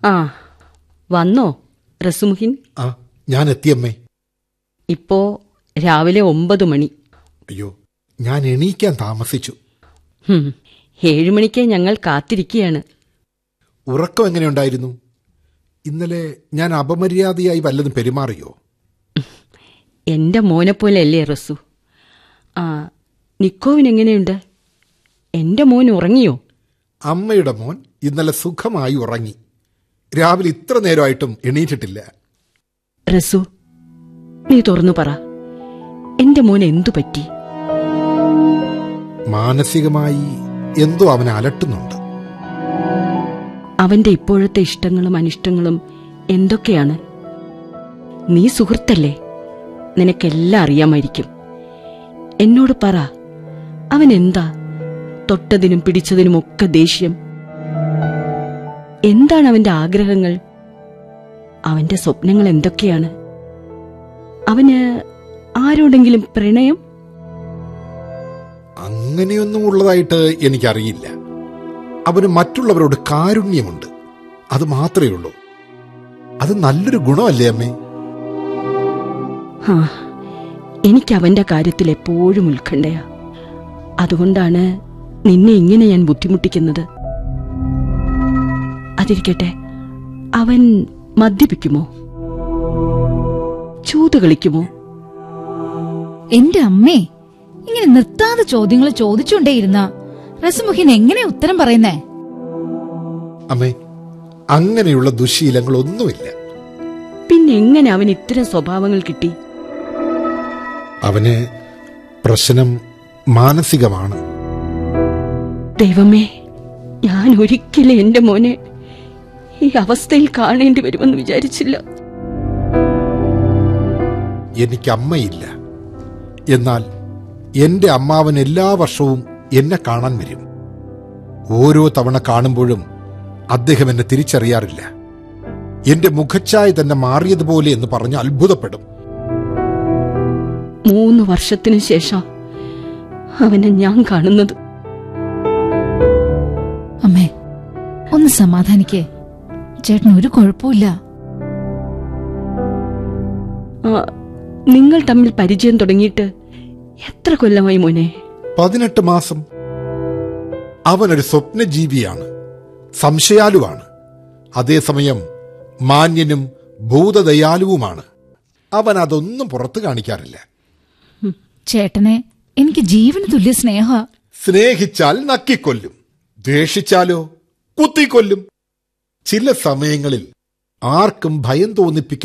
ആ വന്നോ റസുമുഹിൻ ആ ഞാൻ എത്തിയമ്മേ ഇപ്പോ രാവിലെ ഒമ്പത് മണി അയ്യോ ഞാൻ എണീക്കാൻ താമസിച്ചു ഹും, ഏഴുമണിക്ക് ഞങ്ങൾ കാത്തിരിക്കുകയാണ് ഉറക്കം എങ്ങനെയുണ്ടായിരുന്നു ഇന്നലെ ഞാൻ അപമര്യാദയായി വല്ലതും പെരുമാറിയോ എന്റെ മോനെ പോലെ അല്ലേ റസു ആ നിക്കോവിന് എങ്ങനെയുണ്ട് എന്റെ മോൻ ഉറങ്ങിയോ അമ്മയുടെ മോൻ ഇന്നലെ സുഖമായി ഉറങ്ങി രാവിലെ ഇത്ര നേരമായിട്ടും എണീറ്റിട്ടില്ല റസു നീ തുറന്നു പറ എന്റെ മോൻ എന്തു പറ്റി മാനസികമായി എന്തോ അവനെ അലട്ടുന്നുണ്ട് അവന്റെ ഇപ്പോഴത്തെ ഇഷ്ടങ്ങളും അനിഷ്ടങ്ങളും എന്തൊക്കെയാണ് നീ സുഹൃത്തല്ലേ നിനക്കെല്ലാം അറിയാമായിരിക്കും എന്നോട് പറ അവൻ എന്താ തൊട്ടതിനും പിടിച്ചതിനുമൊക്കെ ദേഷ്യം എന്താണ് അവന്റെ ആഗ്രഹങ്ങൾ അവന്റെ സ്വപ്നങ്ങൾ എന്തൊക്കെയാണ് അവന് ആരോടെങ്കിലും പ്രണയം അങ്ങനെയൊന്നും ഉള്ളതായിട്ട് എനിക്കറിയില്ല അവന് മറ്റുള്ളവരോട് കാരുണ്യമുണ്ട് അത് മാത്രമേ ഉള്ളൂ അത് നല്ലൊരു ഗുണമല്ലേ അമ്മേ ആ എനിക്ക് അവന്റെ കാര്യത്തിൽ എപ്പോഴും ഉത്കണ്ഠയാ അതുകൊണ്ടാണ് നിന്നെ ഇങ്ങനെ ഞാൻ ബുദ്ധിമുട്ടിക്കുന്നത് അതിരിക്കട്ടെ അവൻ മദ്യപിക്കുമോ ചൂത് കളിക്കുമോ എന്റെ അമ്മേ ഇങ്ങനെ നിർത്താതെ ചോദ്യങ്ങൾ ചോദിച്ചുകൊണ്ടേയിരുന്ന റസുമുഖിൻ എങ്ങനെ ഉത്തരം പറയുന്നേ അമ്മേ അങ്ങനെയുള്ള ദുശീലങ്ങളൊന്നുമില്ല പിന്നെ എങ്ങനെ അവൻ ഇത്തരം സ്വഭാവങ്ങൾ കിട്ടി അവന് പ്രശ്നം മാനസികമാണ് ദൈവമേ ഞാൻ ഒരിക്കലും എന്റെ മോനെ ഈ അവസ്ഥയിൽ കാണേണ്ടി വരുമെന്ന് വിചാരിച്ചില്ല എനിക്ക് അമ്മയില്ല എന്നാൽ എന്റെ അമ്മാവൻ എല്ലാ വർഷവും എന്നെ കാണാൻ വരും ഓരോ തവണ കാണുമ്പോഴും അദ്ദേഹം എന്നെ തിരിച്ചറിയാറില്ല എന്റെ മുഖച്ഛായ തന്നെ മാറിയതുപോലെ എന്ന് പറഞ്ഞ് അത്ഭുതപ്പെടും മൂന്ന് വർഷത്തിനു ശേഷം അവനെ ഞാൻ കാണുന്നത് അമ്മേ ഒന്ന് സമാധാനിക്കേ ചേട്ടൻ ഒരു കുഴപ്പമില്ല ആ, നിങ്ങൾ തമ്മിൽ പരിചയം തുടങ്ങിയിട്ട് എത്ര കൊല്ലമായി മോനെ പതിനെട്ട് മാസം അവനൊരു സ്വപ്നജീവിയാണ് സംശയാലുവാണ് അതേസമയം മാന്യനും ഭൂതദയാലുവുമാണ് അവൻ അതൊന്നും പുറത്തു കാണിക്കാറില്ല ചേട്ടനെ എനിക്ക് ജീവന് തുല്യ സ്നേഹ സ്നേഹിച്ചാൽ നക്കിക്കൊല്ലും ദ്വേഷിച്ചാലോ കുത്തിക്കൊല്ലും ചില സമയങ്ങളിൽ ആർക്കും ഭയം തോന്നിപ്പിക്കുന്ന